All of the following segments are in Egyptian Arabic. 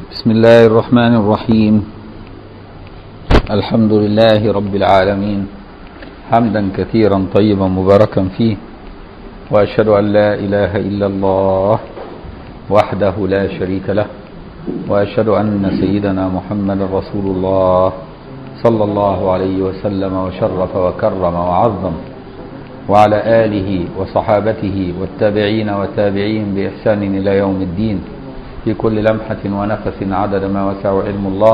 بسم الله الرحمن الرحيم الحمد لله رب العالمين حمدا كثيرا طيبا مباركا فيه واشهد ان لا اله الا الله وحده لا شريك له واشهد ان سيدنا محمدا رسول الله صلى الله عليه وسلم وشرف وكرم وعظم وعلى اله وصحابته والتابعين وتابعين باحسان الى يوم الدين في كل لمحة ونفس عدد ما وسع علم الله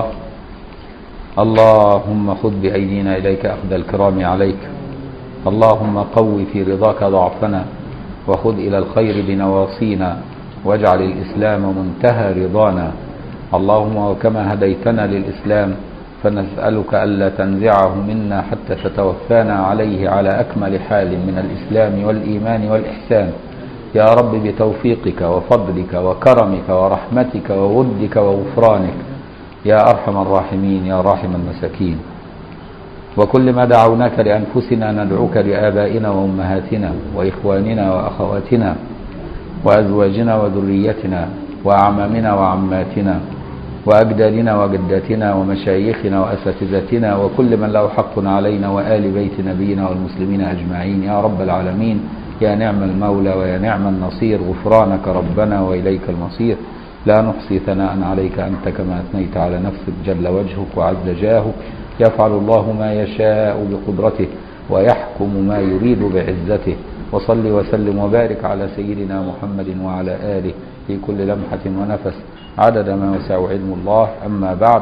اللهم خذ بأيدينا إليك أخذ الكرام عليك اللهم قو في رضاك ضعفنا وخذ إلى الخير بنواصينا واجعل الإسلام منتهى رضانا اللهم وكما هديتنا للإسلام فنسألك ألا تنزعه منا حتى تتوفانا عليه على أكمل حال من الإسلام والإيمان والإحسان يا رب بتوفيقك وفضلك وكرمك ورحمتك وودك وغفرانك يا أرحم الراحمين يا راحم المساكين وكل ما دعوناك لأنفسنا ندعوك لآبائنا وأمهاتنا وإخواننا وأخواتنا وأزواجنا وذريتنا وأعمامنا وعماتنا وأجدادنا وجداتنا ومشايخنا وأساتذتنا وكل من له حق علينا وآل بيت نبينا والمسلمين أجمعين يا رب العالمين يا نعم المولى ويا نعم النصير غفرانك ربنا وإليك المصير لا نحصي ثناء عليك أنت كما أثنيت على نفسك جل وجهك وعز جاهك يفعل الله ما يشاء بقدرته ويحكم ما يريد بعزته وصل وسلم وبارك على سيدنا محمد وعلى آله في كل لمحة ونفس عدد ما وسع علم الله أما بعد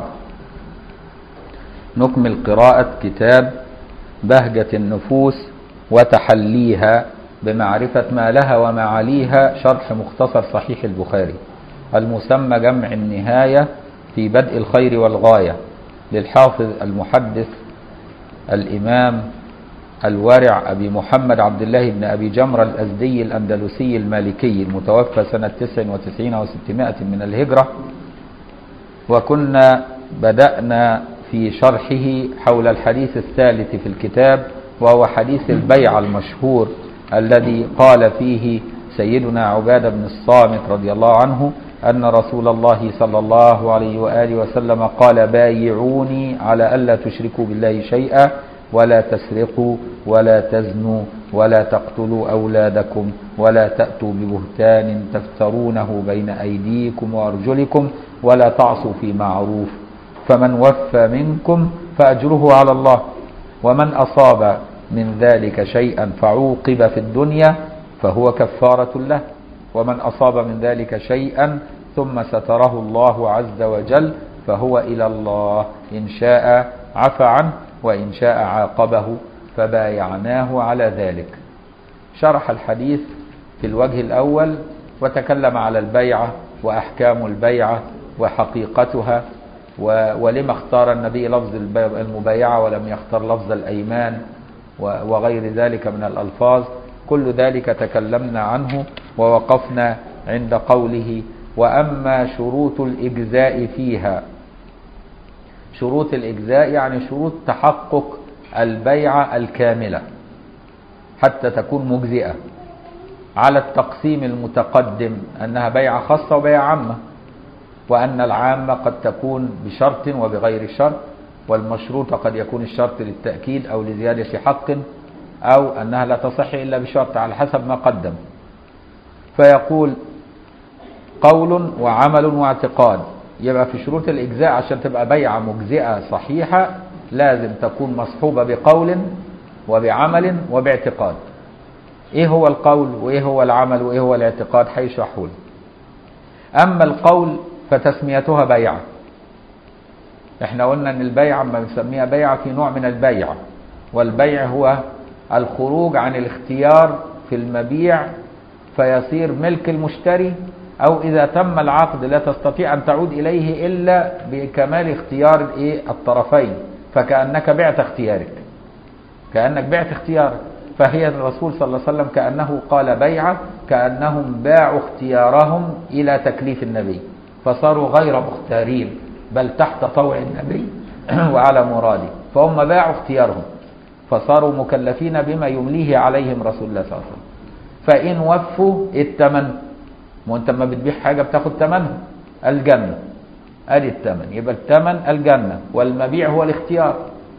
نكمل قراءة كتاب بهجة النفوس وتحليها بمعرفة ما لها ومعاليها شرح مختصر صحيح البخاري المسمى جمع النهاية في بدء الخير والغاية للحافظ المحدث الإمام الورع أبي محمد عبد الله بن أبي جمرة الأزدي الأندلسي المالكي المتوفى سنة 99 و600 من الهجرة وكنا بدأنا في شرحه حول الحديث الثالث في الكتاب وهو حديث البيع المشهور الذي قال فيه سيدنا عبادة بن الصامت رضي الله عنه أن رسول الله صلى الله عليه وآله وسلم قال بايعوني على ألا تشركوا بالله شيئا ولا تسرقوا ولا تزنوا ولا تقتلوا أولادكم ولا تأتوا ببهتان تفترونه بين أيديكم وأرجلكم ولا تعصوا في معروف فمن وفى منكم فأجره على الله ومن أصاب من ذلك شيئا فعوقب في الدنيا فهو كفارة له ومن أصاب من ذلك شيئا ثم ستره الله عز وجل فهو إلى الله إن شاء عفى عنه وإن شاء عاقبه فبايعناه على ذلك شرح الحديث في الوجه الأول وتكلم على البيعة وأحكام البيعة وحقيقتها ولما اختار النبي لفظ المبايعة ولم يختار لفظ الأيمان وغير ذلك من الألفاظ كل ذلك تكلمنا عنه ووقفنا عند قوله وأما شروط الإجزاء فيها شروط الإجزاء يعني شروط تحقق البيعة الكاملة حتى تكون مجزئة على التقسيم المتقدم أنها بيعة خاصة وبيعة عامة وأن العامة قد تكون بشرط وبغير شرط والمشروط قد يكون الشرط للتأكيد أو لزيادة حق أو أنها لا تصح إلا بشرط على حسب ما قدم فيقول قول وعمل واعتقاد يبقى في شروط الإجزاء عشان تبقى بيعة مجزئة صحيحة لازم تكون مصحوبة بقول وبعمل وباعتقاد ايه هو القول وايه هو العمل وايه هو الاعتقاد هيشرحه اما القول فتسميتها بيعه احنا قلنا ان البيعة ما بنسميها بيعة في نوع من البيع والبيع هو الخروج عن الاختيار في المبيع فيصير ملك المشتري او اذا تم العقد لا تستطيع ان تعود اليه الا بكمال اختيار ايه الطرفين فكانك بعت اختيارك كانك بعت اختيارك فهي الرسول صلى الله عليه وسلم كانه قال بيعه كانهم باعوا اختيارهم الى تكليف النبي فصاروا غير مختارين بل تحت طوع النبي وعلى مراده فهم باعوا اختيارهم فصاروا مكلفين بما يمليه عليهم رسول الله صلى الله عليه وسلم فإن وفوا الثمن ما انت لما بتبيع حاجة بتاخد ثمنها الجنة ادي الثمن يبقى الثمن الجنه والمبيع هو الاختيار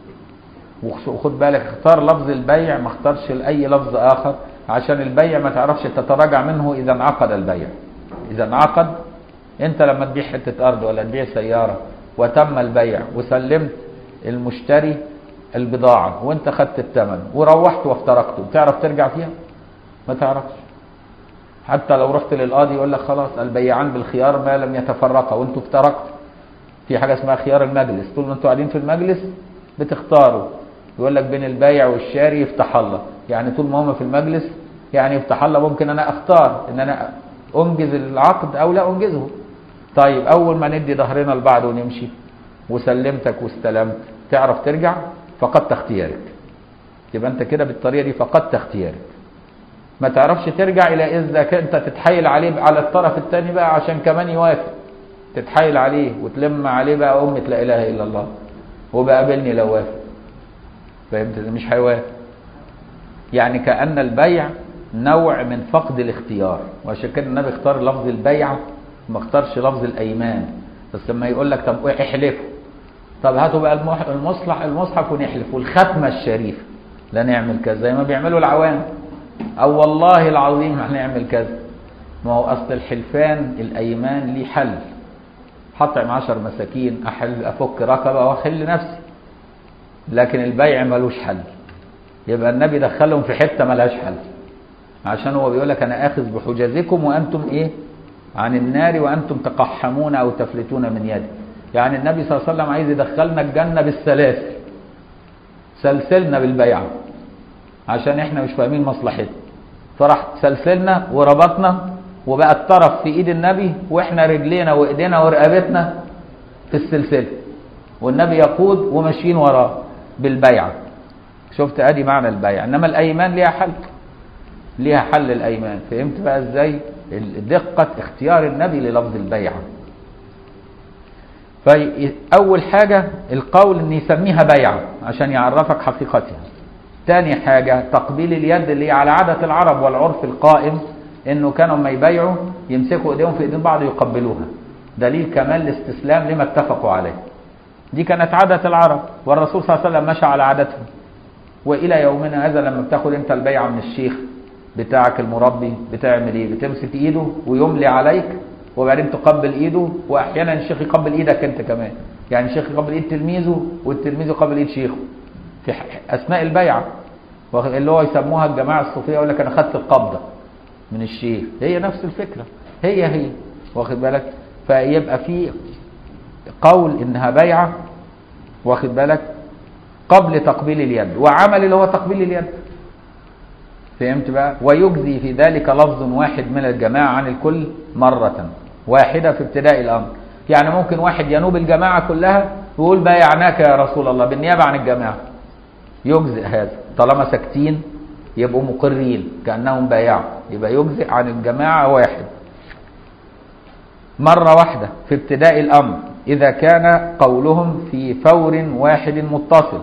وخد بالك اختار لفظ البيع ما اختارش لاي لفظ اخر عشان البيع ما تعرفش تتراجع منه اذا انعقد البيع اذا انعقد انت لما تبيع حته ارض ولا تبيع سياره وتم البيع وسلمت المشتري البضاعه وانت خدت الثمن وروحت وافترقته تعرف ترجع فيها ما تعرفش حتى لو رحت للقاضي يقول لك خلاص البيعان بالخيار ما لم يتفرقا وانتوا افترقتوا في حاجه اسمها خيار المجلس طول ما انتوا قاعدين في المجلس بتختاروا يقول لك بين البايع والشاري يفتح الله يعني طول ما هم في المجلس يعني يفتح الله ممكن انا اختار ان انا انجز العقد او لا انجزه طيب اول ما ندي ظهرنا لبعض ونمشي وسلمتك واستلمت تعرف ترجع فقدت اختيارك يبقى انت كده بالطريقه دي فقدت اختيارك ما تعرفش ترجع الى اذا كنت تتحايل عليه على الطرف الثاني بقى عشان كمان يوافق تتحايل عليه وتلم عليه بقى أمة لا إله إلا الله وبقابلني لو وافق فهمت مش هيوافق يعني كأن البيع نوع من فقد الاختيار وعشان كده النبي اختار لفظ البيعة ما اختارش لفظ الأيمان بس لما يقول لك طب احلفوا طب هاتوا بقى المح- المصلح المصحف ونحلف والختمة الشريفة لا نعمل كذا زي ما بيعملوا العوام أو والله العظيم هنعمل كذا ما هو أصل الحلفان الأيمان ليه حل هطعم عشر مساكين أحل أفك رقبة وأخل نفسي لكن البيع ملوش حل يبقى النبي دخلهم في حتة ملهاش حل عشان هو بيقول لك أنا آخذ بحجزكم وأنتم إيه عن النار وأنتم تقحمون أو تفلتون من يدي يعني النبي صلى الله عليه وسلم عايز يدخلنا الجنة بالسلاسل سلسلنا بالبيعة عشان احنا مش فاهمين مصلحتنا فراح سلسلنا وربطنا وبقى الطرف في ايد النبي واحنا رجلينا وايدينا ورقبتنا في السلسله والنبي يقود وماشيين وراه بالبيعه شفت ادي معنى البيع انما الايمان ليها حل ليها حل الايمان فهمت بقى ازاي دقه اختيار النبي للفظ البيعه فاول حاجه القول ان يسميها بيعه عشان يعرفك حقيقتها تاني حاجه تقبيل اليد اللي هي على عاده العرب والعرف القائم انه كانوا لما يبايعوا يمسكوا ايديهم في ايدين بعض ويقبلوها دليل كمال الاستسلام لما اتفقوا عليه دي كانت عادة العرب والرسول صلى الله عليه وسلم مشى على عادتهم والى يومنا هذا لما بتاخد انت البيعة من الشيخ بتاعك المربي بتعمل ايه بتمسك ايده ويملي عليك وبعدين تقبل ايده واحيانا الشيخ يقبل ايدك انت كمان يعني الشيخ يقبل ايد تلميذه والتلميذ يقبل ايد شيخه في اثناء البيعه اللي هو يسموها الجماعه الصوفيه يقول لك انا خدت القبضه من الشيخ هي نفس الفكرة هي هي واخد بالك فيبقى في قول انها بيعة واخد بالك قبل تقبيل اليد وعمل اللي هو تقبيل اليد فهمت بقى ويجزي في ذلك لفظ واحد من الجماعة عن الكل مرة واحدة في ابتداء الأمر يعني ممكن واحد ينوب الجماعة كلها ويقول بايعناك يا رسول الله بالنيابة عن الجماعة يجزئ هذا طالما ساكتين يبقوا مقرين كأنهم بايعوا يبقى يجزئ عن الجماعة واحد مرة واحدة في ابتداء الأمر إذا كان قولهم في فور واحد متصل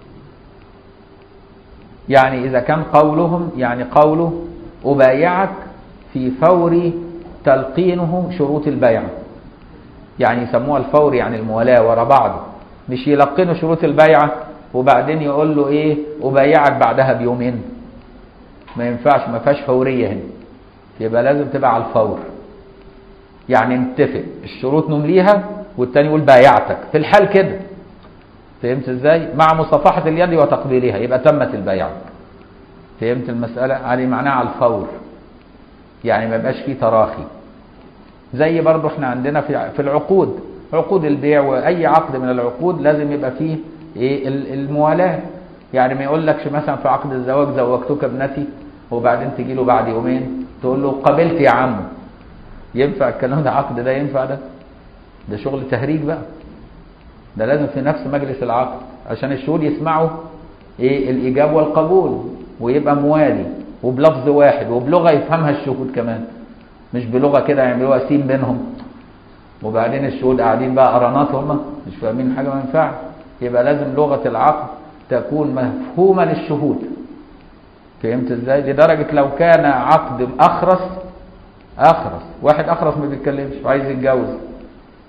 يعني إذا كان قولهم يعني قوله أبايعك في فور تلقينه شروط البيعة يعني يسموها الفور يعني الموالاة ورا بعض مش يلقنوا شروط البيعة وبعدين يقول له ايه أبايعك بعدها بيومين ما ينفعش ما فيهاش فوريه هنا يبقى لازم تبقى على الفور يعني نتفق الشروط نمليها والتاني يقول بايعتك في الحال كده فهمت ازاي مع مصافحه اليد وتقبيلها يبقى تمت البيعه فهمت المساله يعني معناها على الفور يعني ما يبقاش فيه تراخي زي برضو احنا عندنا في في العقود عقود البيع واي عقد من العقود لازم يبقى فيه ايه الموالاه يعني ما يقولكش مثلا في عقد الزواج زوجتك ابنتي وبعدين تجي له بعد يومين تقول له قبلت يا عم ينفع الكلام ده عقد ده ينفع ده ده شغل تهريج بقى ده لازم في نفس مجلس العقد عشان الشهود يسمعوا ايه الايجاب والقبول ويبقى موالي وبلفظ واحد وبلغه يفهمها الشهود كمان مش بلغه كده يعملوها سين بينهم وبعدين الشهود قاعدين بقى قرانات هم مش فاهمين حاجه ما ينفعش يبقى لازم لغه العقد تكون مفهومة للشهود فهمت ازاي لدرجة لو كان عقد أخرس أخرس واحد أخرس ما بيتكلمش وعايز يتجوز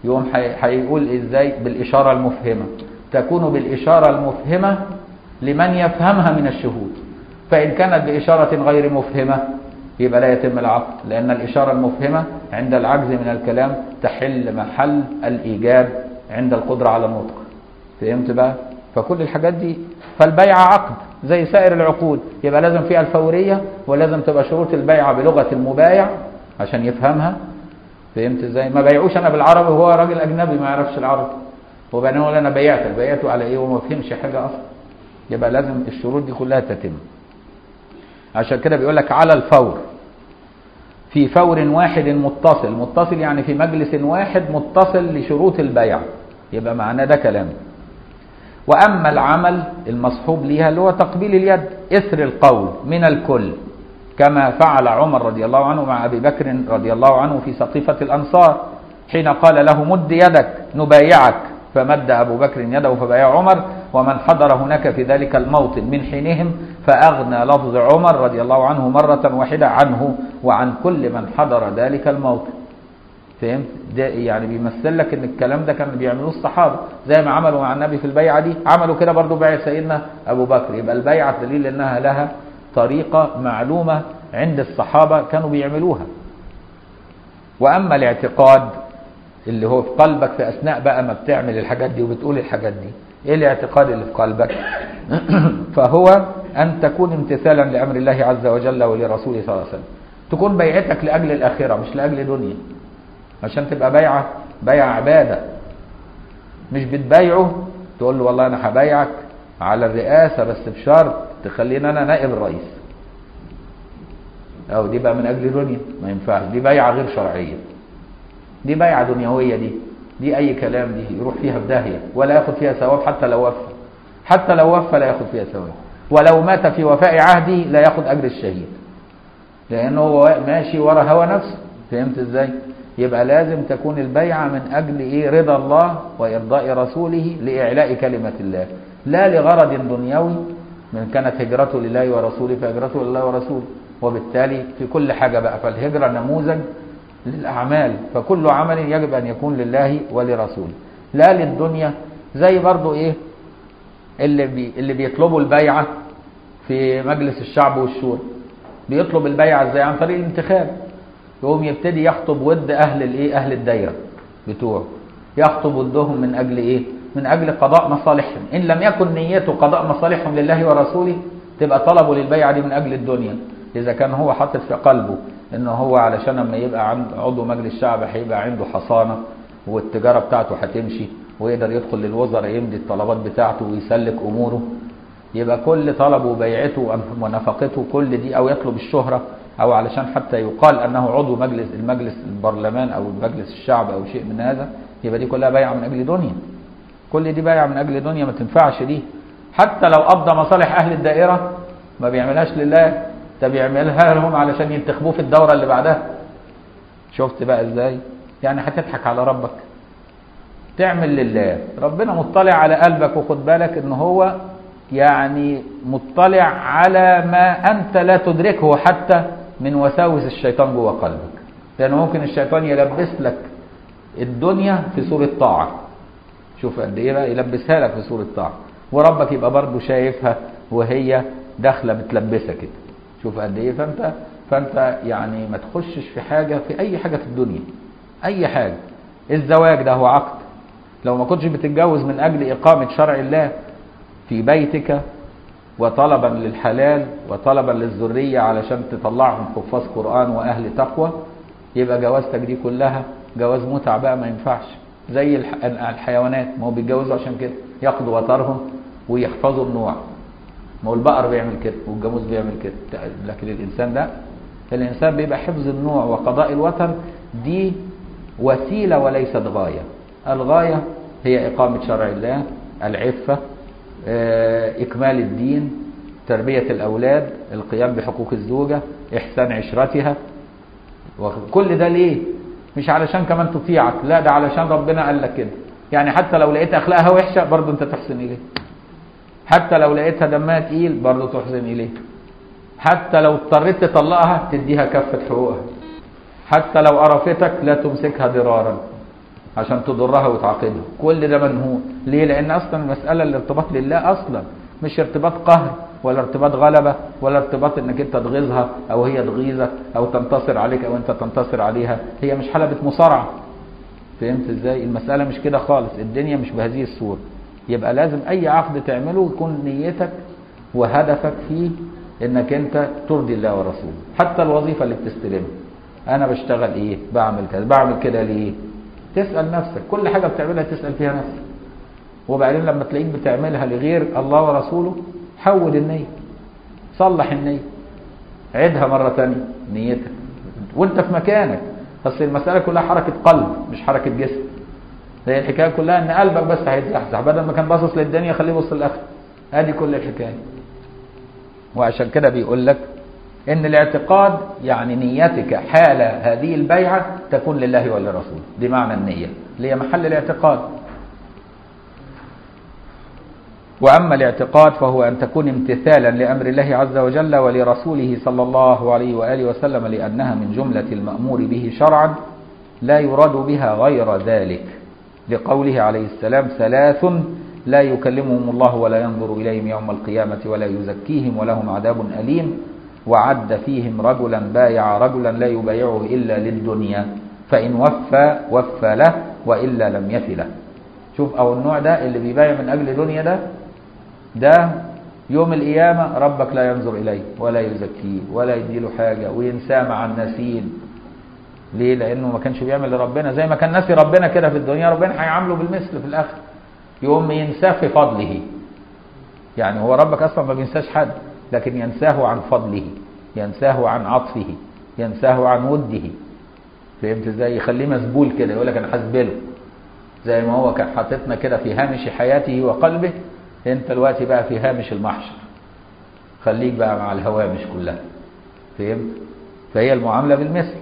يقوم حي- هيقول ازاي بالإشارة المفهمة تكون بالإشارة المفهمة لمن يفهمها من الشهود فإن كانت بإشارة غير مفهمة يبقى لا يتم العقد لأن الإشارة المفهمة عند العجز من الكلام تحل محل الإيجاب عند القدرة على النطق فهمت بقى فكل الحاجات دي فالبيع عقد زي سائر العقود يبقى لازم فيها الفورية ولازم تبقى شروط البيعة بلغة المبايع عشان يفهمها فهمت ازاي ما بيعوش انا بالعربي وهو راجل اجنبي ما يعرفش العربي وبعدين اقول انا بيعتك بيعته على ايه وما فهمش حاجه اصلا يبقى لازم الشروط دي كلها تتم عشان كده بيقول لك على الفور في فور واحد متصل متصل يعني في مجلس واحد متصل لشروط البيع يبقى معناه ده كلام واما العمل المصحوب ليها اللي هو تقبيل اليد اثر القول من الكل كما فعل عمر رضي الله عنه مع ابي بكر رضي الله عنه في سقيفه الانصار حين قال له مد يدك نبايعك فمد ابو بكر يده فبايع عمر ومن حضر هناك في ذلك الموطن من حينهم فاغنى لفظ عمر رضي الله عنه مره واحده عنه وعن كل من حضر ذلك الموطن فهمت ده يعني بيمثل لك ان الكلام ده كان بيعملوه الصحابه زي ما عملوا مع النبي في البيعه دي عملوا كده برضو بيع سيدنا ابو بكر يبقى البيعه دليل انها لها طريقه معلومه عند الصحابه كانوا بيعملوها واما الاعتقاد اللي هو في قلبك في اثناء بقى ما بتعمل الحاجات دي وبتقول الحاجات دي ايه الاعتقاد اللي في قلبك فهو ان تكون امتثالا لامر الله عز وجل ولرسوله صلى الله عليه وسلم تكون بيعتك لاجل الاخره مش لاجل دنيا عشان تبقى بيعه بيعه عباده مش بتبايعه تقول له والله انا هبايعك على الرئاسه بس بشرط تخليني انا نائب الرئيس او دي بقى من اجل دنيا ما ينفعش دي بيعه غير شرعيه دي بيعه دنيويه دي دي اي كلام دي يروح فيها في داهيه ولا ياخد فيها ثواب حتى لو وفى حتى لو وفى لا ياخد فيها ثواب ولو مات في وفاء عهده لا ياخد اجر الشهيد لانه هو ماشي ورا هوى نفسه فهمت ازاي يبقى لازم تكون البيعه من اجل ايه رضا الله وارضاء رسوله لاعلاء كلمه الله لا لغرض دنيوي من كانت هجرته لله ورسوله فهجرته لله ورسوله وبالتالي في كل حاجه بقى فالهجره نموذج للأعمال فكل عمل يجب أن يكون لله ولرسوله لا للدنيا زي برضو إيه اللي, بي اللي بيطلبوا البيعة في مجلس الشعب والشورى بيطلب البيعة ازاي عن طريق الانتخاب يقوم يبتدي يخطب ود أهل الإيه أهل الدايرة بتوعه يخطب ودهم من أجل إيه من أجل قضاء مصالحهم إن لم يكن نيته قضاء مصالحهم لله ورسوله تبقى طلبوا للبيعة دي من أجل الدنيا إذا كان هو حاطط في قلبه ان هو علشان لما يبقى عند عضو مجلس الشعب هيبقى عنده حصانه والتجاره بتاعته هتمشي ويقدر يدخل للوزراء يمضي الطلبات بتاعته ويسلك اموره يبقى كل طلبه وبيعته ونفقته كل دي او يطلب الشهره او علشان حتى يقال انه عضو مجلس المجلس البرلمان او مجلس الشعب او شيء من هذا يبقى دي كلها بيعه من اجل دنيا كل دي بيعه من اجل دنيا ما تنفعش دي حتى لو قضى مصالح اهل الدائره ما بيعملهاش لله ده بيعملها لهم علشان ينتخبوه في الدورة اللي بعدها شفت بقى ازاي يعني هتضحك على ربك تعمل لله ربنا مطلع على قلبك وخد بالك ان هو يعني مطلع على ما انت لا تدركه حتى من وساوس الشيطان جوه قلبك لانه ممكن الشيطان يلبس لك الدنيا في صورة طاعة شوف قد ايه بقى يلبسها لك في صورة طاعة وربك يبقى برضه شايفها وهي داخله متلبسه كده شوف قد ايه فانت فانت يعني ما تخشش في حاجه في اي حاجه في الدنيا اي حاجه الزواج ده هو عقد لو ما كنتش بتتجوز من اجل اقامه شرع الله في بيتك وطلبا للحلال وطلبا للذريه علشان تطلعهم حفاظ قران واهل تقوى يبقى جوازتك دي كلها جواز متع بقى ما ينفعش زي الح- الحيوانات ما هو بيتجوزوا عشان كده ياخدوا وترهم ويحفظوا النوع ما هو البقر بيعمل كده والجاموس بيعمل كده لكن الانسان ده الانسان بيبقى حفظ النوع وقضاء الوتر دي وسيله وليست غايه الغايه هي اقامه شرع الله العفه آه، اكمال الدين تربيه الاولاد القيام بحقوق الزوجه احسان عشرتها وكل ده ليه مش علشان كمان تطيعك لا ده علشان ربنا قال لك كده يعني حتى لو لقيت اخلاقها وحشه برضه انت تحسن اليه حتى لو لقيتها دمها تقيل برضه تحسن اليه حتى لو اضطريت تطلقها تديها كافه حقوقها حتى لو قرفتك لا تمسكها ضرارا عشان تضرها وتعاقبها كل ده منهو ليه لان اصلا المساله الارتباط لله اصلا مش ارتباط قهر ولا ارتباط غلبه ولا ارتباط انك انت تغيظها او هي تغيظك او تنتصر عليك او انت تنتصر عليها هي مش حلبة مصارعه فهمت ازاي المساله مش كده خالص الدنيا مش بهذه الصوره يبقى لازم اي عقد تعمله يكون نيتك وهدفك فيه انك انت ترضي الله ورسوله حتى الوظيفه اللي بتستلمها انا بشتغل ايه بعمل كذا بعمل كده ليه تسال نفسك كل حاجه بتعملها تسال فيها نفسك وبعدين لما تلاقيك بتعملها لغير الله ورسوله حول النيه صلح النيه عيدها مره ثانيه نيتك وانت في مكانك اصل المساله كلها حركه قلب مش حركه جسم هي الحكايه كلها ان قلبك بس هيتزحزح بدل ما كان باصص للدنيا خليه يبص للاخره ادي كل الحكايه وعشان كده بيقول لك ان الاعتقاد يعني نيتك حال هذه البيعه تكون لله ولرسوله دي معنى النيه اللي هي محل الاعتقاد واما الاعتقاد فهو ان تكون امتثالا لامر الله عز وجل ولرسوله صلى الله عليه واله وسلم لانها من جمله المامور به شرعا لا يراد بها غير ذلك لقوله عليه السلام ثلاث لا يكلمهم الله ولا ينظر إليهم يوم القيامة ولا يزكيهم ولهم عذاب أليم وعد فيهم رجلا بايع رجلا لا يبايعه إلا للدنيا فإن وفى وفى له وإلا لم يف له شوف أو النوع ده اللي بيبايع من أجل دنيا ده ده يوم القيامة ربك لا ينظر إليه ولا يزكيه ولا يديله حاجة وينساه مع الناسين ليه؟ لأنه ما كانش بيعمل لربنا زي ما كان ناسي ربنا كده في الدنيا ربنا هيعامله بالمثل في الآخر يقوم ينساه في فضله يعني هو ربك اصلا ما بينساش حد لكن ينساه عن فضله ينساه عن عطفه ينساه عن وده فهمت ازاي يخليه مسبول كده يقول لك انا هسبله زي ما هو كان حاططنا كده في هامش حياته وقلبه انت دلوقتي بقى في هامش المحشر خليك بقى مع الهوامش كلها فهمت فهي المعامله بالمثل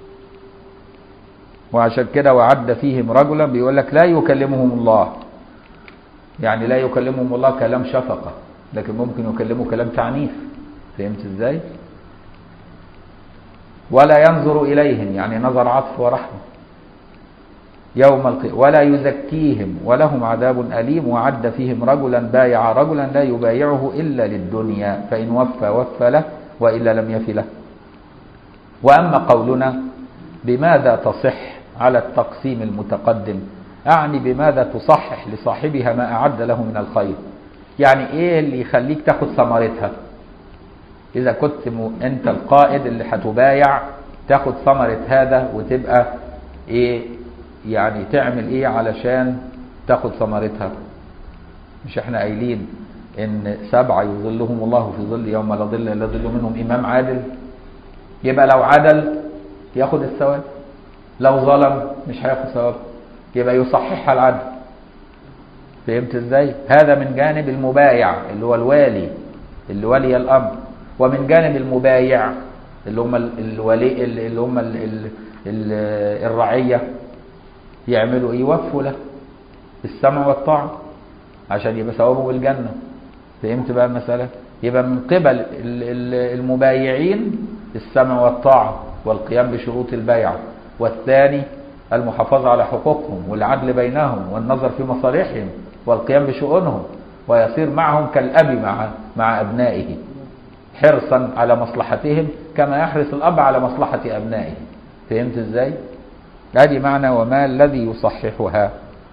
وعشان كده وعد فيهم رجلا بيقول لك لا يكلمهم الله يعني لا يكلمهم الله كلام شفقة لكن ممكن يكلمه كلام تعنيف فهمت ازاي ولا ينظر إليهم يعني نظر عطف ورحمة يوم القيامة ولا يزكيهم ولهم عذاب أليم وعد فيهم رجلا بايع رجلا لا يبايعه إلا للدنيا فإن وفى وفى له وإلا لم يف له وأما قولنا بماذا تصح على التقسيم المتقدم أعني بماذا تصحح لصاحبها ما أعد له من الخير يعني إيه اللي يخليك تاخد ثمرتها إذا كنت م... أنت القائد اللي هتبايع تاخد ثمرة هذا وتبقى إيه يعني تعمل إيه علشان تاخد ثمرتها مش إحنا قايلين إن سبعة يظلهم الله في ظل يوم لا ظل إلا ظل منهم إمام عادل يبقى لو عدل ياخد الثواب لو ظلم مش هياخد ثواب يبقى يصححها العدل فهمت ازاي هذا من جانب المبايع اللي هو الوالي اللي ولي الامر ومن جانب المبايع اللي هم الولي اللي هم ال ال ال الرعيه يعملوا ايه يوفوا له بالسمع والطاعه عشان يبقى ثوابه بالجنه فهمت بقى المساله يبقى من قبل المبايعين السمع والطاعه والقيام بشروط البيع والثاني المحافظة على حقوقهم والعدل بينهم والنظر في مصالحهم والقيام بشؤونهم ويصير معهم كالأب مع مع أبنائه حرصا على مصلحتهم كما يحرص الأب على مصلحة أبنائه فهمت ازاي؟ هذه معنى وما الذي يصححها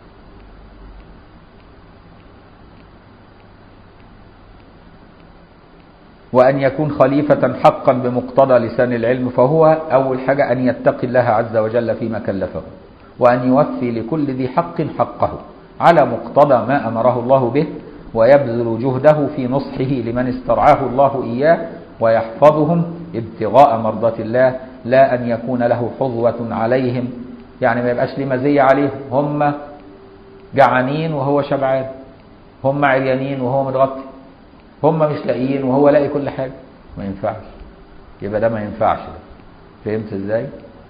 وأن يكون خليفة حقا بمقتضى لسان العلم فهو أول حاجة أن يتقي الله عز وجل فيما كلفه وأن يوفي لكل ذي حق حقه على مقتضى ما أمره الله به ويبذل جهده في نصحه لمن استرعاه الله إياه ويحفظهم ابتغاء مرضاة الله لا أن يكون له حظوة عليهم يعني ما يبقاش ليه مزية عليهم هم جعانين وهو شبعان هم عريانين وهو متغطي هم مش لاقيين وهو لاقي كل حاجه ما ينفعش يبقى ده ما ينفعش ده فهمت ازاي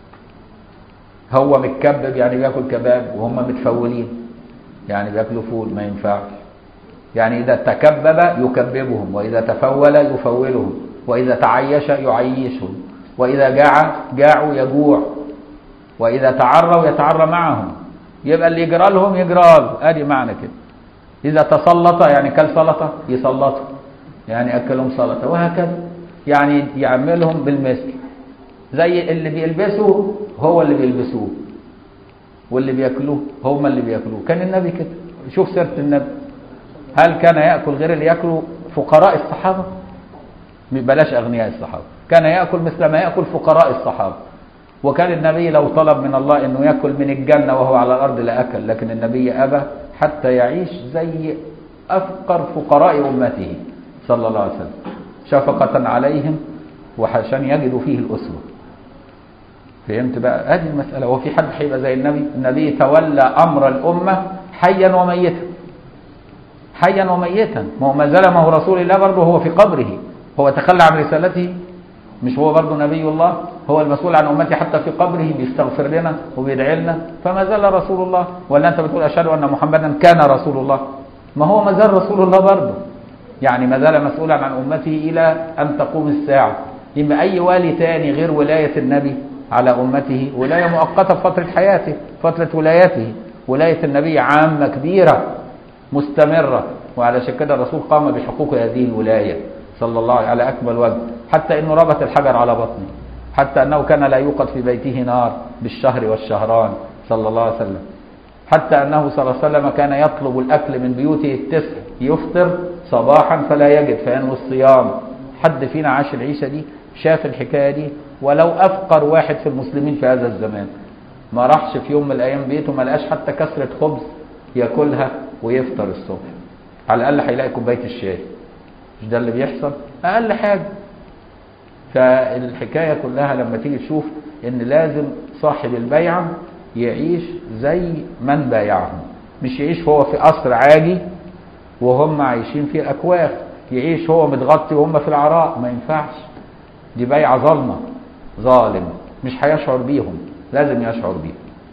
هو متكبب يعني بياكل كباب وهم متفولين يعني بياكلوا فول ما ينفعش يعني اذا تكبب يكببهم واذا تفول يفولهم واذا تعيش يعيشهم واذا جاع جاعوا يجوع واذا تعروا يتعرى معهم يبقى اللي يجرى لهم يجرى له ادي معنى كده اذا تسلط يعني كل سلطه يسلطوا يعني اكلهم سلطه وهكذا يعني يعملهم بالمثل زي اللي بيلبسوا هو اللي بيلبسوه واللي بياكلوه هم اللي بياكلوه كان النبي كده شوف سيره النبي هل كان ياكل غير اللي ياكلوا فقراء الصحابه بلاش اغنياء الصحابه كان ياكل مثل ما ياكل فقراء الصحابه وكان النبي لو طلب من الله انه ياكل من الجنه وهو على الارض لاكل لكن النبي ابى حتى يعيش زي افقر فقراء امته صلى الله عليه وسلم شفقه عليهم وعشان يجدوا فيه الاسوه فهمت بقى ادي المساله هو في حد هيبقى زي النبي النبي تولى امر الامه حيا وميتا حيا وميتا ما هو ما زال ما هو رسول الله برضه هو في قبره هو تخلى عن رسالته مش هو برضه نبي الله هو المسؤول عن امتي حتى في قبره بيستغفر لنا وبيدعي لنا فما زال رسول الله ولا انت بتقول اشهد ان محمدا كان رسول الله ما هو ما زال رسول الله برضه يعني ما زال مسؤولا عن امته الى ان تقوم الساعه يبقى اي والي تاني غير ولايه النبي على امته ولايه مؤقته في فتره حياته فتره ولايته ولايه النبي عامه كبيره مستمره وعلشان كده الرسول قام بحقوق هذه الولايه صلى الله عليه على اكمل وجه حتى انه ربط الحجر على بطنه حتى انه كان لا يوقد في بيته نار بالشهر والشهران صلى الله عليه وسلم حتى انه صلى الله عليه وسلم كان يطلب الاكل من بيوته التسع يفطر صباحا فلا يجد فينوي الصيام حد فينا عاش العيشه دي شاف الحكايه دي ولو افقر واحد في المسلمين في هذا الزمان ما راحش في يوم من الايام بيته ما لقاش حتى كسره خبز ياكلها ويفطر الصبح على الاقل هيلاقي كوبايه الشاي مش ده اللي بيحصل اقل حاجه فالحكايه كلها لما تيجي تشوف ان لازم صاحب البيعه يعيش زي من بايعهم مش يعيش هو في قصر عاجي وهم عايشين في اكواخ يعيش هو متغطي وهم في العراء ما ينفعش دي بيعه ظلمه ظالم مش هيشعر بيهم لازم يشعر بيهم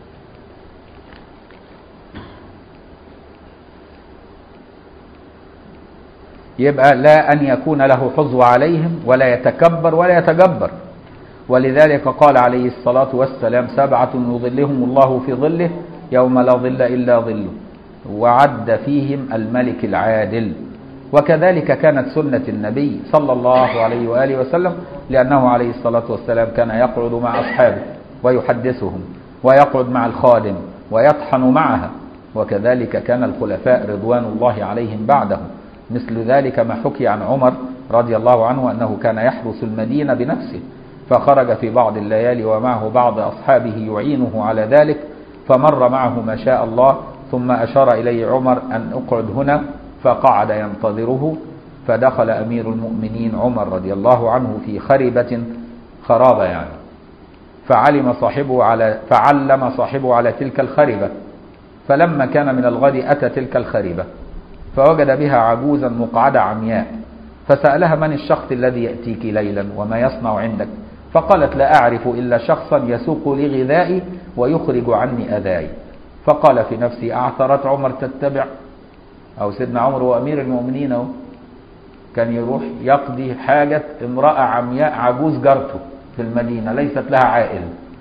يبقى لا أن يكون له حظو عليهم ولا يتكبر ولا يتجبر ولذلك قال عليه الصلاة والسلام سبعة يظلهم الله في ظله يوم لا ظل إلا ظله وعد فيهم الملك العادل وكذلك كانت سنة النبي صلى الله عليه وآله وسلم لأنه عليه الصلاة والسلام كان يقعد مع أصحابه ويحدثهم ويقعد مع الخادم ويطحن معها وكذلك كان الخلفاء رضوان الله عليهم بعده مثل ذلك ما حكي عن عمر رضي الله عنه أنه كان يحرس المدينة بنفسه فخرج في بعض الليالي ومعه بعض أصحابه يعينه على ذلك فمر معه ما شاء الله ثم أشار إليه عمر أن أقعد هنا فقعد ينتظره فدخل أمير المؤمنين عمر رضي الله عنه في خربة خرابة يعني فعلم صاحبه على فعلم صاحبه على تلك الخربة فلما كان من الغد أتى تلك الخربة فوجد بها عجوزا مقعدة عمياء فسألها من الشخص الذي يأتيك ليلا وما يصنع عندك فقالت لا أعرف إلا شخصا يسوق لي غذائي ويخرج عني أذاي فقال في نفسي أعثرت عمر تتبع أو سيدنا عمر هو أمير المؤمنين أهو كان يروح يقضي حاجة امرأة عمياء عجوز جارته في المدينة ليست لها عائل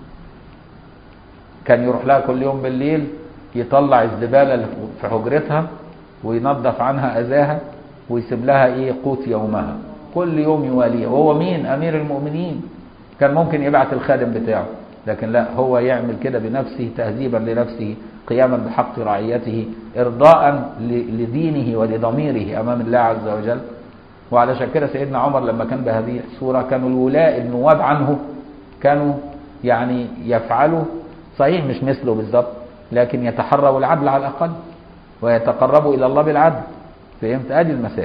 كان يروح لها كل يوم بالليل يطلع الزبالة اللي في حجرتها وينظف عنها أذاها ويسيب لها إيه قوت يومها كل يوم يواليها وهو مين أمير المؤمنين كان ممكن يبعت الخادم بتاعه لكن لا هو يعمل كده بنفسه تهذيبا لنفسه قياما بحق رعيته إرضاء لدينه ولضميره أمام الله عز وجل وعلشان كده سيدنا عمر لما كان بهذه الصورة كانوا الولاء النواب عنه كانوا يعني يفعلوا صحيح مش مثله بالظبط لكن يتحروا العدل على الأقل ويتقربوا إلى الله بالعدل فهمت ادي المسائل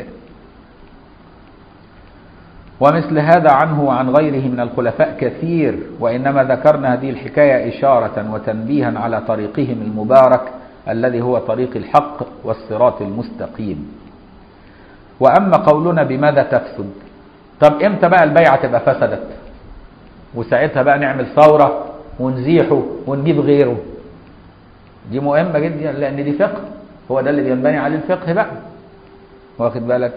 ومثل هذا عنه وعن غيره من الخلفاء كثير وإنما ذكرنا هذه الحكاية إشارة وتنبيها على طريقهم المبارك الذي هو طريق الحق والصراط المستقيم وأما قولنا بماذا تفسد طب إمتى بقى البيعة تبقى فسدت وساعتها بقى نعمل ثورة ونزيحه ونجيب غيره دي مهمة جدا لأن دي فقه هو ده اللي بينبني عليه الفقه بقى واخد بالك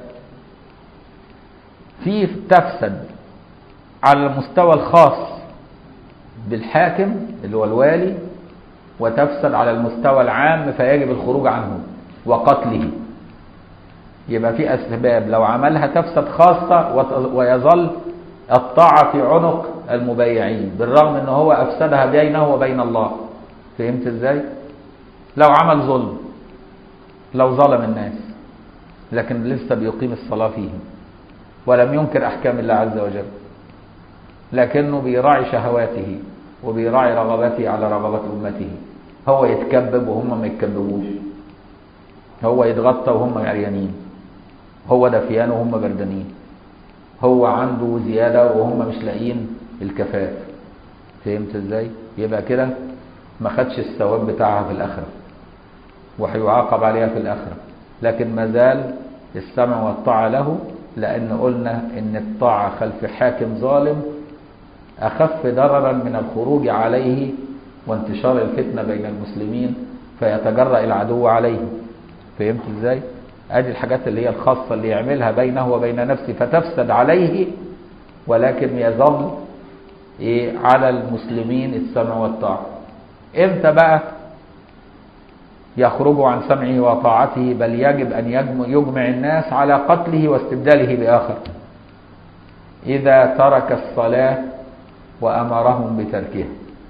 في تفسد على المستوى الخاص بالحاكم اللي هو الوالي وتفسد على المستوى العام فيجب الخروج عنه وقتله يبقى في أسباب لو عملها تفسد خاصة وت- ويظل الطاعة في عنق المبايعين بالرغم ان هو أفسدها بينه وبين الله فهمت ازاي لو عمل ظلم لو ظلم الناس لكن لسه بيقيم الصلاة فيهم ولم ينكر أحكام الله عز وجل لكنه بيراعي شهواته وبيراعي رغبته على رغبات أمته هو يتكبب وهم ما يتكببوش هو يتغطى وهم عريانين هو دفيان وهم بردانين هو عنده زيادة وهم مش لاقيين الكفاف فهمت ازاي يبقى كده ما خدش الثواب بتاعها في الآخرة وهيعاقب عليها في الآخرة لكن ما زال السمع والطاعة له لأن قلنا إن الطاعة خلف حاكم ظالم أخف ضررا من الخروج عليه وانتشار الفتنة بين المسلمين فيتجرأ العدو عليه فهمت ازاي؟ ادي الحاجات اللي هي الخاصة اللي يعملها بينه وبين نفسه فتفسد عليه ولكن يظل ايه على المسلمين السمع والطاعة امتى بقى يخرج عن سمعه وطاعته بل يجب أن يجم- يجمع الناس على قتله واستبداله بآخر إذا ترك الصلاة وأمرهم بتركها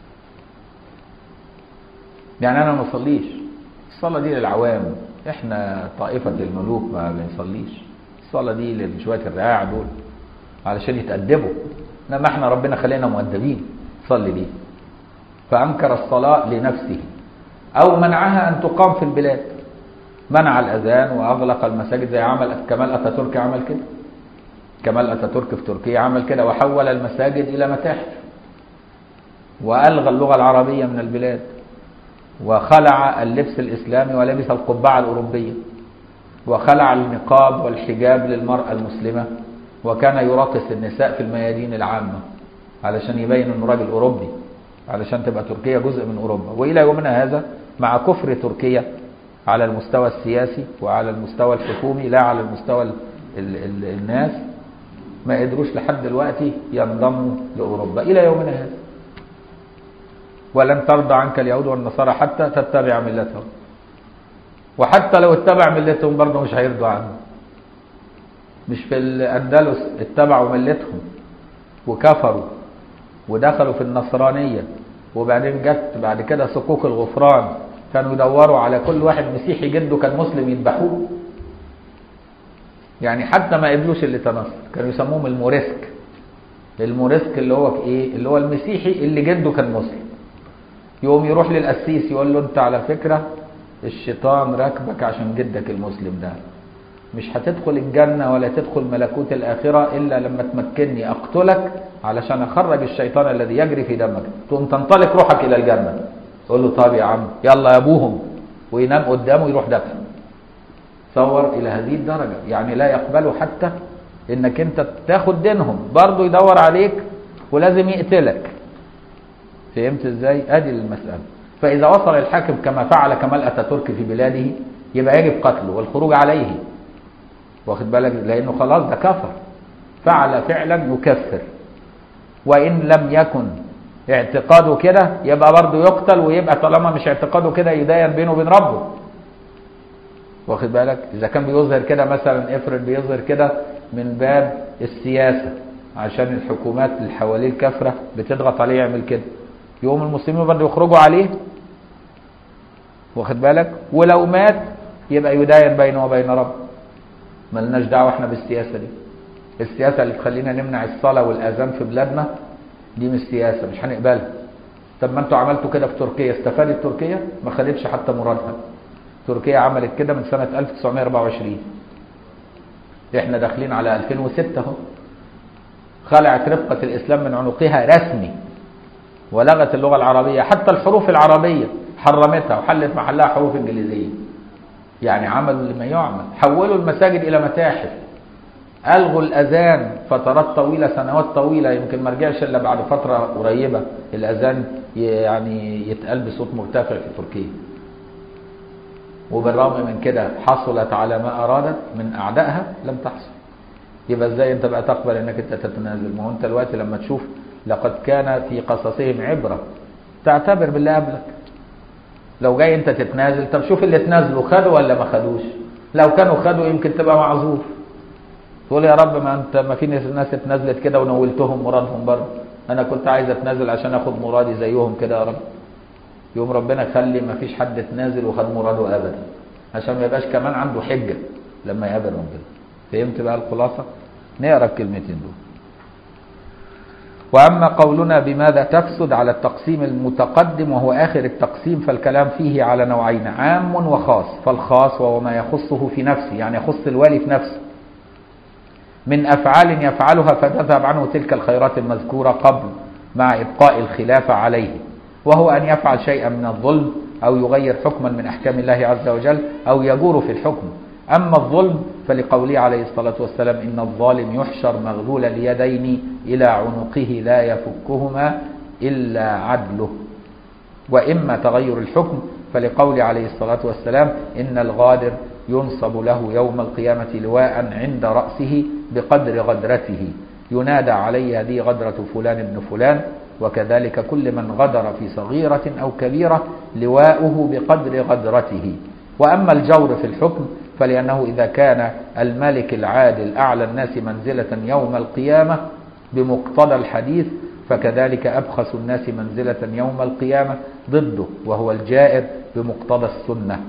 يعني أنا ما أصليش الصلاة دي للعوام إحنا طائفة الملوك ما بنصليش الصلاة دي لشوية الرعاع دول علشان يتأدبوا إنما إحنا ربنا خلينا مؤدبين صلي دي فأنكر الصلاة لنفسه أو منعها أن تقام في البلاد منع الأذان وأغلق المساجد زي عمل كمال أتاتورك عمل كده كمال أتاتورك في تركيا عمل كده وحول المساجد إلى متاحف وألغى اللغة العربية من البلاد وخلع اللبس الإسلامي ولبس القبعة الأوروبية وخلع النقاب والحجاب للمرأة المسلمة وكان يراقص النساء في الميادين العامة علشان يبين انه راجل أوروبي علشان تبقى تركيا جزء من أوروبا وإلى يومنا هذا مع كفر تركيا على المستوى السياسي وعلى المستوى الحكومي لا على المستوى ال ال ال الناس ما قدروش لحد دلوقتي ينضموا لأوروبا إلى يومنا هذا ولن ترضى عنك اليهود والنصارى حتى تتبع ملتهم وحتى لو اتبع ملتهم برضه مش هيرضوا عنه مش في الأندلس اتبعوا ملتهم وكفروا ودخلوا في النصرانية وبعدين جت بعد كده صكوك الغفران كانوا يدوروا على كل واحد مسيحي جده كان مسلم يذبحوه يعني حتى ما قبلوش اللي تنصر كانوا يسموهم الموريسك الموريسك اللي هو ايه اللي هو المسيحي اللي جده كان مسلم يقوم يروح للقسيس يقول له انت على فكرة الشيطان راكبك عشان جدك المسلم ده مش هتدخل الجنة ولا تدخل ملكوت الآخرة إلا لما تمكنني أقتلك علشان أخرج الشيطان الذي يجري في دمك تقوم تنطلق روحك إلى الجنة تقول له طب يا عم يلا يا أبوهم وينام قدامه يروح دفن تصور إلى هذه الدرجة يعني لا يقبلوا حتى إنك أنت تاخد دينهم برضه يدور عليك ولازم يقتلك فهمت ازاي ادي المسألة فإذا وصل الحاكم كما فعل كمال أتاتورك في بلاده يبقى يجب قتله والخروج عليه واخد بالك لأنه خلاص ده كفر فعل فعلا يكفر وإن لم يكن اعتقاده كده يبقى برضه يقتل ويبقى طالما مش اعتقاده كده يداين بينه وبين ربه واخد بالك إذا كان بيظهر كده مثلا افرض بيظهر كده من باب السياسة عشان الحكومات اللي حواليه الكافرة بتضغط عليه يعمل كده يقوم المسلمين برضه يخرجوا عليه واخد بالك ولو مات يبقى يداين بينه وبين رب ملناش دعوه احنا بالسياسه دي السياسه اللي تخلينا نمنع الصلاه والاذان في بلادنا دي مش سياسه مش هنقبلها طب ما انتوا عملتوا كده في تركيا استفادت تركيا ما خدتش حتى مرادها تركيا عملت كده من سنه 1924 احنا داخلين على 2006 اهو خلعت رفقه الاسلام من عنقها رسمي ولغت اللغة العربية حتى الحروف العربية حرمتها وحلت محلها حروف إنجليزية يعني عملوا لما يعمل حولوا المساجد إلى متاحف ألغوا الأذان فترات طويلة سنوات طويلة يمكن ما رجعش إلا بعد فترة قريبة الأذان يعني يتقال بصوت مرتفع في تركيا وبالرغم من كده حصلت على ما أرادت من أعدائها لم تحصل يبقى ازاي انت بقى تقبل انك انت تتنازل ما هو انت دلوقتي لما تشوف لقد كان في قصصهم عبرة تعتبر باللي قبلك لو جاي انت تتنازل طب شوف اللي تنازلوا خدوا ولا ما خدوش لو كانوا خدوا يمكن تبقى معذور تقول يا رب ما انت ما في ناس اتنازلت كده ونولتهم مرادهم برضه انا كنت عايز اتنازل عشان اخد مرادي زيهم كده يا رب يوم ربنا يخلي ما فيش حد اتنازل وخد مراده ابدا عشان ما يبقاش كمان عنده حجه لما يقابل ربنا فهمت بقى الخلاصه نقرا الكلمتين دول واما قولنا بماذا تفسد على التقسيم المتقدم وهو اخر التقسيم فالكلام فيه على نوعين عام وخاص فالخاص وهو ما يخصه في نفسه يعني يخص الوالي في نفسه من افعال يفعلها فتذهب عنه تلك الخيرات المذكوره قبل مع ابقاء الخلافه عليه وهو ان يفعل شيئا من الظلم او يغير حكما من احكام الله عز وجل او يجور في الحكم اما الظلم فلقوله عليه الصلاه والسلام ان الظالم يحشر مغلول اليدين الى عنقه لا يفكهما الا عدله واما تغير الحكم فلقول عليه الصلاه والسلام ان الغادر ينصب له يوم القيامه لواء عند راسه بقدر غدرته ينادى عليه هذه غدره فلان ابن فلان وكذلك كل من غدر في صغيرة أو كبيرة لواؤه بقدر غدرته وأما الجور في الحكم فلأنه إذا كان الملك العادل أعلى الناس منزلة يوم القيامة بمقتضى الحديث فكذلك أبخس الناس منزلة يوم القيامة ضده وهو الجائر بمقتضى السنة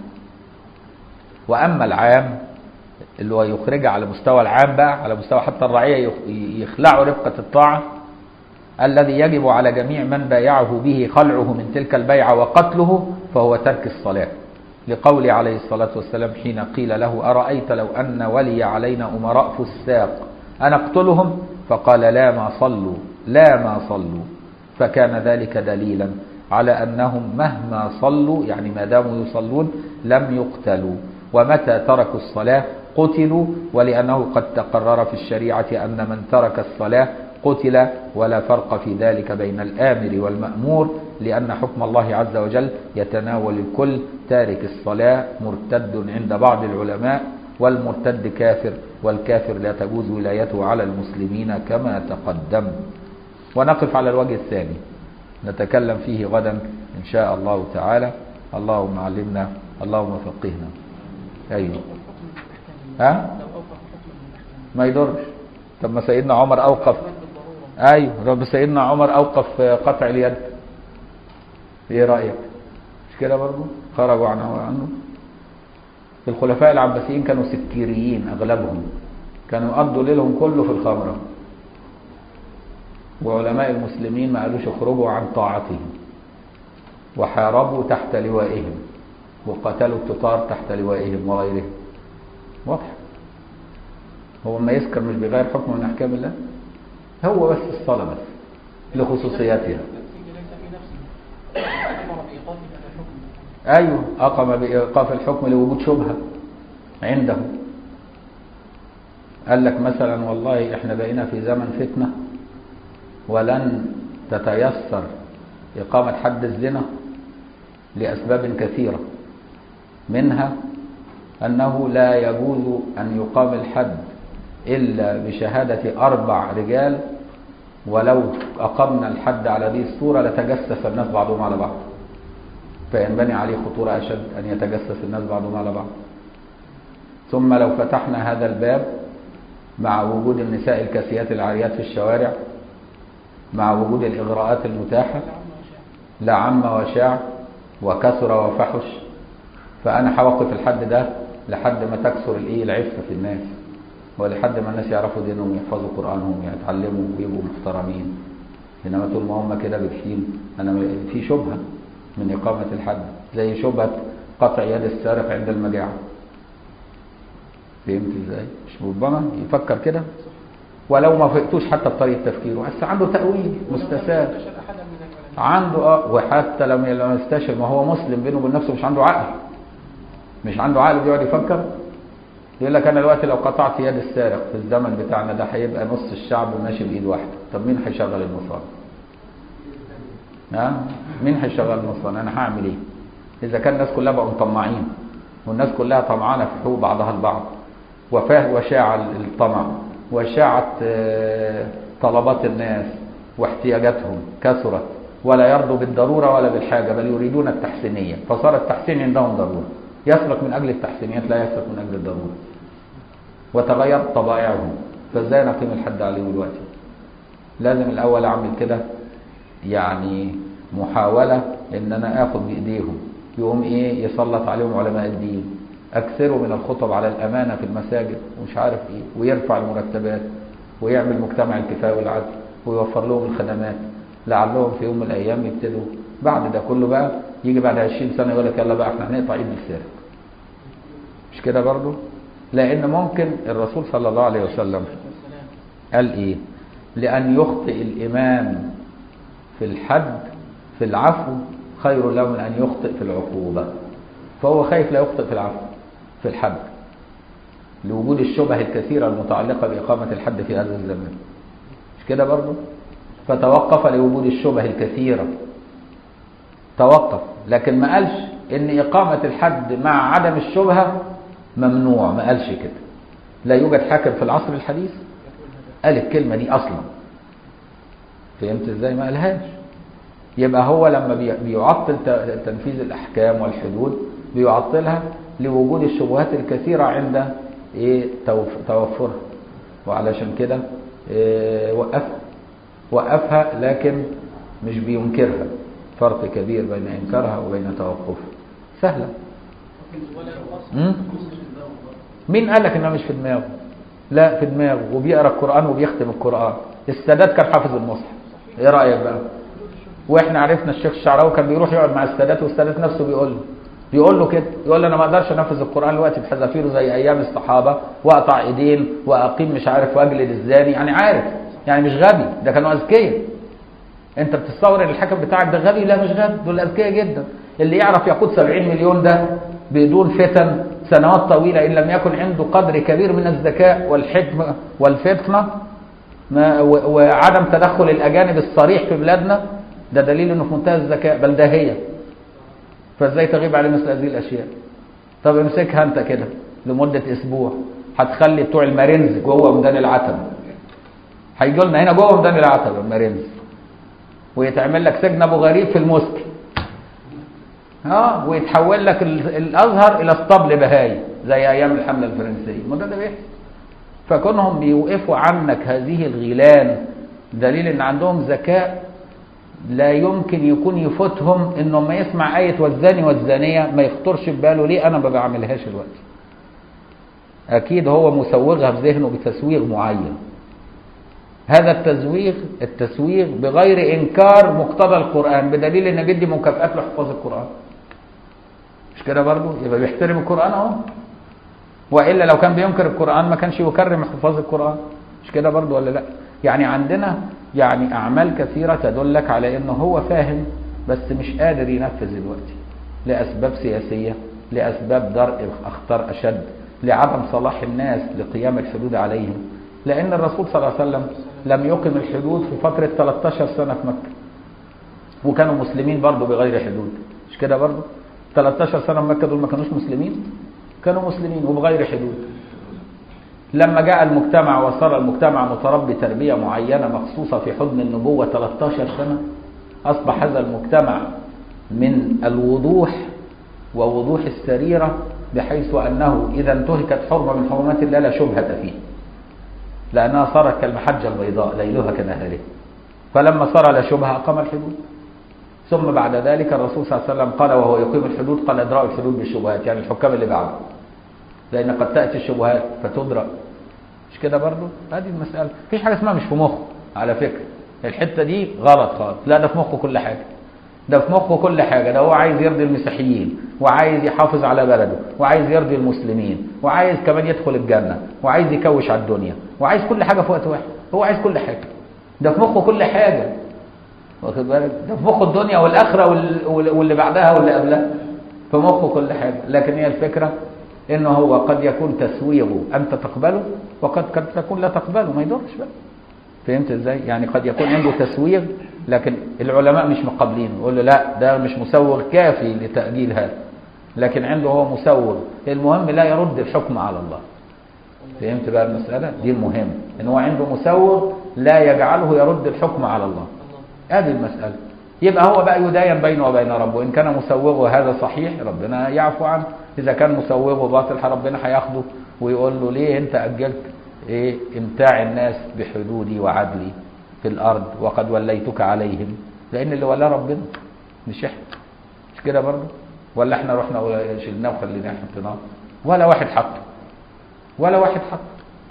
وأما العام اللي هو يخرج على مستوى العام بقى على مستوى حتى الرعية يخلعوا رفقة الطاعة الذي يجب على جميع من بايعه به خلعه من تلك البيعة وقتله فهو ترك الصلاة لقول عليه الصلاة والسلام حين قيل له أرأيت لو أن ولي علينا أمراء فساق أنا أقتلهم فقال لا ما صلوا لا ما صلوا فكان ذلك دليلا على أنهم مهما صلوا يعني ما داموا يصلون لم يقتلوا ومتى تركوا الصلاة قتلوا ولأنه قد تقرر في الشريعة أن من ترك الصلاة قتل ولا فرق في ذلك بين الآمر والمأمور لأن حكم الله عز وجل يتناول الكل تارك الصلاة مرتد عند بعض العلماء والمرتد كافر والكافر لا تجوز ولايته على المسلمين كما تقدم ونقف على الوجه الثاني نتكلم فيه غدا إن شاء الله تعالى اللهم علمنا اللهم فقهنا أيوه ها ما يضرش طب ما سيدنا عمر أوقف ايوه رب سيدنا عمر اوقف قطع اليد ايه رايك مش كده برضه خرجوا عنه عنه الخلفاء العباسيين كانوا سكيريين اغلبهم كانوا يقضوا ليلهم كله في الخمره وعلماء المسلمين ما قالوش اخرجوا عن طاعتهم وحاربوا تحت لوائهم وقتلوا التتار تحت لوائهم وغيرهم واضح هو ما يسكر مش بيغير حكم من احكام الله هو بس الصلاة بس لخصوصياتها أيوه أقام بإيقاف الحكم لوجود شبهة عنده قال لك مثلا والله احنا بقينا في زمن فتنة ولن تتيسر إقامة حد الزنا لأسباب كثيرة منها أنه لا يجوز أن يقام الحد إلا بشهادة أربع رجال ولو أقمنا الحد على هذه الصورة لتجسس الناس بعضهم على بعض فينبني عليه خطورة أشد أن يتجسس الناس بعضهم على بعض ثم لو فتحنا هذا الباب مع وجود النساء الكاسيات العاريات في الشوارع مع وجود الإغراءات المتاحة لعم وشاع وكثر وفحش فأنا هوقف الحد ده لحد ما تكثر الإيه العفة في الناس ولحد ما الناس يعرفوا دينهم يحفظوا قرآنهم يتعلموا ويبقوا محترمين إنما طول ما هم كده بكين أنا في شبهة من إقامة الحد زي شبهة قطع يد السارق عند المجاعة فهمت ازاي؟ مش ربما يفكر كده ولو ما فقتوش حتى بطريقة تفكيره بس عنده تأويل مستساغ عنده اه وحتى لما لما يستشر ما هو مسلم بينه وبين نفسه مش عنده عقل مش عنده عقل بيقعد يفكر يقول لك انا دلوقتي لو قطعت يد السارق في الزمن بتاعنا ده هيبقى نص الشعب ماشي بايد واحده طب مين هيشغل المصانع ها مين هيشغل المصانع انا هعمل ايه اذا كان الناس كلها بقوا مطمعين والناس كلها طمعانه في حقوق بعضها البعض وفاه وشاع الطمع وشاعت طلبات الناس واحتياجاتهم كثرت ولا يرضوا بالضرورة ولا بالحاجة بل يريدون التحسينية فصار التحسين عندهم ضرورة يسلك من أجل التحسينيات لا يسلك من أجل الضرورة وتغيرت طبائعهم فازاي نقيم الحد عليه دلوقتي لازم الأول أعمل كده يعني محاولة إن أنا آخد بإيديهم يقوم إيه يسلط عليهم علماء الدين أكثروا من الخطب على الأمانة في المساجد ومش عارف إيه ويرفع المرتبات ويعمل مجتمع الكفاية والعدل ويوفر لهم الخدمات لعلهم في يوم من الأيام يبتدوا بعد ده كله بقى يجي بعد 20 سنة يقول لك يلا بقى احنا هنقطع ايد السارق مش كده برضه لأن ممكن الرسول صلى الله عليه وسلم قال إيه لأن يخطئ الإمام في الحد في العفو خير له من أن يخطئ في العقوبة فهو خايف لا يخطئ في العفو في الحد لوجود الشبه الكثيرة المتعلقة بإقامة الحد في هذا الزمان مش كده برضه فتوقف لوجود الشبه الكثيرة توقف لكن ما قالش ان إقامة الحد مع عدم الشبهة ممنوع ما قالش كده لا يوجد حاكم في العصر الحديث قال الكلمة دي أصلا فهمت ازاي ما قالهاش يبقى هو لما بيعطل تنفيذ الأحكام والحدود بيعطلها لوجود الشبهات الكثيرة عند ايه توفرها وعلشان كده إيه وقفها وقفها لكن مش بينكرها فرق كبير بين انكارها وبين توقفها سهله مين قال لك انها مش في دماغه لا في دماغه وبيقرا القران وبيختم القران السادات كان حافظ المصحف ايه رايك بقى واحنا عرفنا الشيخ الشعراوي كان بيروح يقعد مع السادات والسادات نفسه بيقول له بيقول له كده يقول له انا ما اقدرش انفذ القران دلوقتي بحذافيره زي ايام الصحابه واقطع ايدين واقيم مش عارف واجلد الزاني يعني عارف يعني مش غبي ده كانوا اذكياء انت بتتصور ان الحكم بتاعك ده غبي لا مش غبي دول اذكياء جدا اللي يعرف يقود 70 مليون ده بدون فتن سنوات طويله ان لم يكن عنده قدر كبير من الذكاء والحكمه والفطنه ما وعدم تدخل الاجانب الصريح في بلادنا ده دليل انه في منتهى الذكاء بل ده هي فازاي تغيب عليه مثل هذه الاشياء طب امسكها انت كده لمده اسبوع هتخلي بتوع المارينز جوه ميدان العتبه هيجوا لنا هنا جوه ميدان العتبه المارينز ويتعمل لك سجن ابو غريب في المسك اه ويتحول لك الازهر الى اسطبل بهاي زي ايام الحمله الفرنسيه ما ده ده بيحصل فكونهم بيوقفوا عنك هذه الغيلان دليل ان عندهم ذكاء لا يمكن يكون يفوتهم انه ما يسمع آية والزاني والزانية ما يخطرش في باله ليه انا ما بعملهاش دلوقتي اكيد هو مسوغها في ذهنه بتسويغ معين هذا التزويغ التسويغ بغير انكار مقتضى القرآن بدليل ان بيدي مكافآت لحفاظ القرآن مش كده برضه يبقى بيحترم القرآن اهو والا لو كان بينكر القرآن ما كانش يكرم حفاظ القرآن مش كده برضه ولا لا يعني عندنا يعني أعمال كثيرة تدلك على أنه هو فاهم بس مش قادر ينفذ دلوقتي لأسباب سياسية لأسباب درء أخطار أشد لعدم صلاح الناس لقيام الحدود عليهم لأن الرسول صلى الله عليه وسلم لم يقم الحدود في فترة 13 سنة في مكة وكانوا مسلمين برضه بغير حدود مش كده برضه 13 سنة في مكة دول ما كانوش مسلمين كانوا مسلمين وبغير حدود لما جاء المجتمع وصار المجتمع متربي تربية معينة مخصوصة في حضن النبوة 13 سنة أصبح هذا المجتمع من الوضوح ووضوح السريرة بحيث أنه إذا انتهكت حرمة من حرمات الله لا شبهة فيه لأنها صارت كالمحجة البيضاء ليلها كنهارها فلما صار لا شبهة أقام الحدود ثم بعد ذلك الرسول صلى الله عليه وسلم قال وهو يقيم الحدود قال ادرأوا الحدود بالشبهات يعني الحكام اللي بعده لأن قد تأتي الشبهات فتدرأ مش كده برضه هذه المسألة مفيش حاجة اسمها مش في مخه على فكرة الحتة دي غلط خالص لا ده في مخه كل حاجة ده في مخه كل حاجة ده هو عايز يرضي المسيحيين وعايز يحافظ على بلده وعايز يرضي المسلمين وعايز كمان يدخل الجنة وعايز يكوش على الدنيا وعايز كل حاجة في وقت واحد هو عايز كل حاجة ده في مخه كل حاجة واخد بالك ده في مخه الدنيا والآخرة واللي بعدها واللي قبلها في مخه كل حاجة لكن هي الفكرة انه هو قد يكون تسويغه انت تقبله وقد قد تكون لا تقبله ما يدورش بقى فهمت ازاي يعني قد يكون عنده تسويغ لكن العلماء مش مقابلين يقول له لا ده مش مسوغ كافي لتأجيل هذا لكن عنده هو مسوغ المهم لا يرد الحكم على الله فهمت بقى المسألة دي المهم ان هو عنده مسوغ لا يجعله يرد الحكم على الله هذه المسألة يبقى هو بقى يداين بينه وبين ربه إن كان مسوغه هذا صحيح ربنا يعفو عنه إذا كان مسوغه باطل ربنا هياخده ويقول له ليه أنت أجلت إيه إمتاع الناس بحدودي وعدلي في الأرض وقد وليتك عليهم لأن اللي ولاه ربنا مش إحنا مش كده برضه ولا إحنا رحنا شلناه وخليناه حطيناه ولا واحد حطه ولا واحد حطه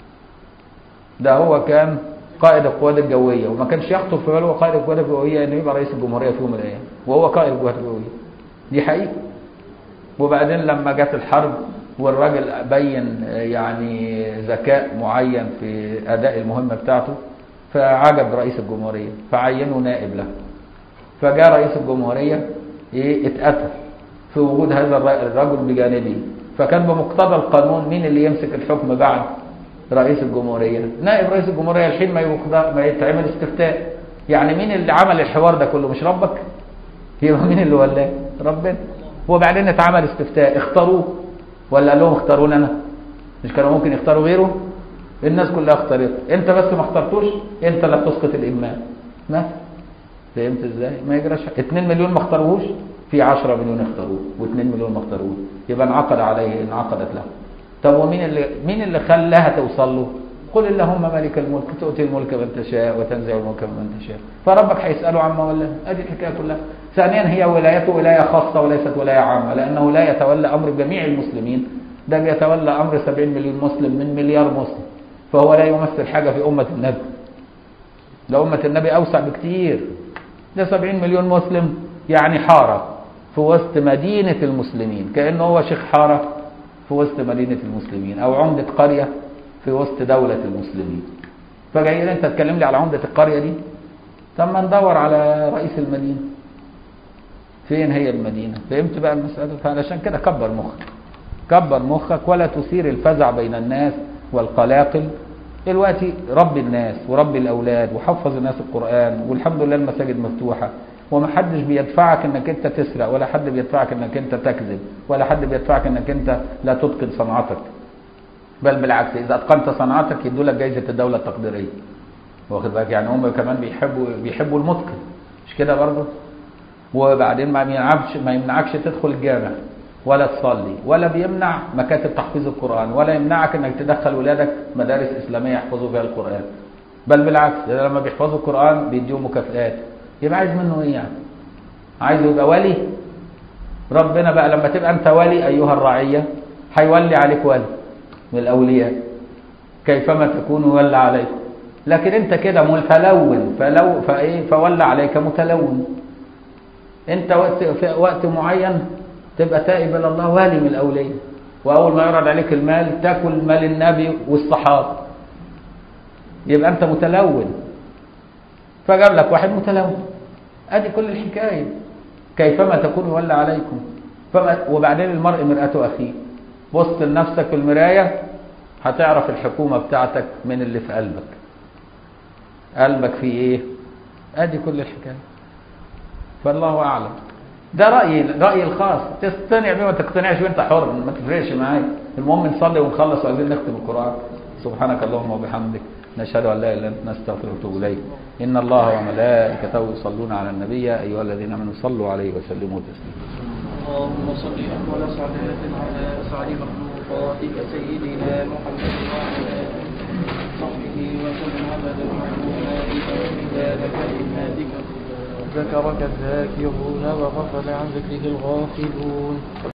ده هو كان قائد القوات الجويه وما كانش يخطر في باله قائد القوات الجويه انه يبقى رئيس الجمهوريه في يوم من الايام وهو قائد القوات الجويه دي حقيقه وبعدين لما جت الحرب والراجل بين يعني ذكاء معين في اداء المهمه بتاعته فعجب رئيس الجمهوريه فعينه نائب له فجاء رئيس الجمهوريه ايه اتأثر في وجود هذا الرجل بجانبه فكان بمقتضى القانون مين اللي يمسك الحكم بعد رئيس الجمهورية نائب رئيس الجمهورية الحين ما يقضى ما يتعمل استفتاء يعني مين اللي عمل الحوار ده كله مش ربك يبقى مين اللي ولاه ربنا وبعدين اتعمل استفتاء اختاروه ولا قال لهم اختاروني انا مش كانوا ممكن يختاروا غيره الناس كلها اختارته انت بس ما اخترتوش انت اللي بتسقط الامام ما فهمت ازاي ما يجراش 2 مليون ما اختاروهوش في 10 مليون اختاروه و2 مليون ما اختاروه يبقى انعقد عليه انعقدت له طب ومين اللي مين اللي خلاها توصل له؟ قل اللهم مالك الملك تؤتي الملك من تشاء وتنزع الملك من تشاء فربك هيسأله عما ولا ادي الحكايه كلها ثانيا هي ولايته ولايه خاصه وليست ولايه عامه لانه لا يتولى امر جميع المسلمين ده بيتولى امر 70 مليون مسلم من مليار مسلم فهو لا يمثل حاجه في امه النبي ده امه النبي اوسع بكتير ده 70 مليون مسلم يعني حاره في وسط مدينه المسلمين كانه هو شيخ حاره في وسط مدينة المسلمين أو عمدة قرية في وسط دولة المسلمين فجاي أنت تتكلم لي على عمدة القرية دي طب ما ندور على رئيس المدينة فين هي المدينة فهمت بقى المسألة فعلشان كده كبر مخك كبر مخك ولا تثير الفزع بين الناس والقلاقل دلوقتي رب الناس ورب الأولاد وحفظ الناس القرآن والحمد لله المساجد مفتوحة وما حدش بيدفعك انك انت تسرق ولا حد بيدفعك انك انت تكذب ولا حد بيدفعك انك انت لا تتقن صنعتك بل بالعكس اذا اتقنت صنعتك يدوا لك جائزه الدوله التقديريه واخد بالك يعني هم كمان بيحبوا بيحبوا المتقن مش كده برضه وبعدين ما يمنعكش ما يمنعكش تدخل الجامع ولا تصلي ولا بيمنع مكاتب تحفيظ القران ولا يمنعك انك تدخل ولادك مدارس اسلاميه يحفظوا فيها القران بل بالعكس لما بيحفظوا القران بيديهم مكافئات يبقى عايز منه ايه يعني عايزه يبقى ولي ربنا بقى لما تبقى انت ولي ايها الرعيه هيولي عليك ولي من الاولياء كيفما تكون ولى عليكم لكن انت كده متلون فلو فايه فولى عليك متلون انت وقت في وقت معين تبقى تائب الى الله والي من الاولياء واول ما يعرض عليك المال تاكل مال النبي والصحابه يبقى انت متلون فجاب لك واحد متلون ادي كل الحكايه كيفما تكون يولى عليكم فما وبعدين المرء مرآة اخيه بص لنفسك في المرايه هتعرف الحكومه بتاعتك من اللي في قلبك قلبك فيه ايه ادي كل الحكايه فالله اعلم ده رايي رايي الخاص تقتنع بيه ما تقتنعش وانت حر ما تفرقش معايا المهم نصلي ونخلص وعايزين نختم القران سبحانك اللهم وبحمدك نشهد ان لا اله الا انت نستغفرك ونتوب اليك ان الله وملائكته يصلون على النبي يا ايها الذين امنوا صلوا عليه وسلموا تسليما اللهم صل أفضل صلاة على أسعد مخلوقاتك سيدنا محمد وعلى صحبه وسلم عدد معلوماتك ومداد كلماتك ذكرك الذاكرون وغفل عن ذكره الغافلون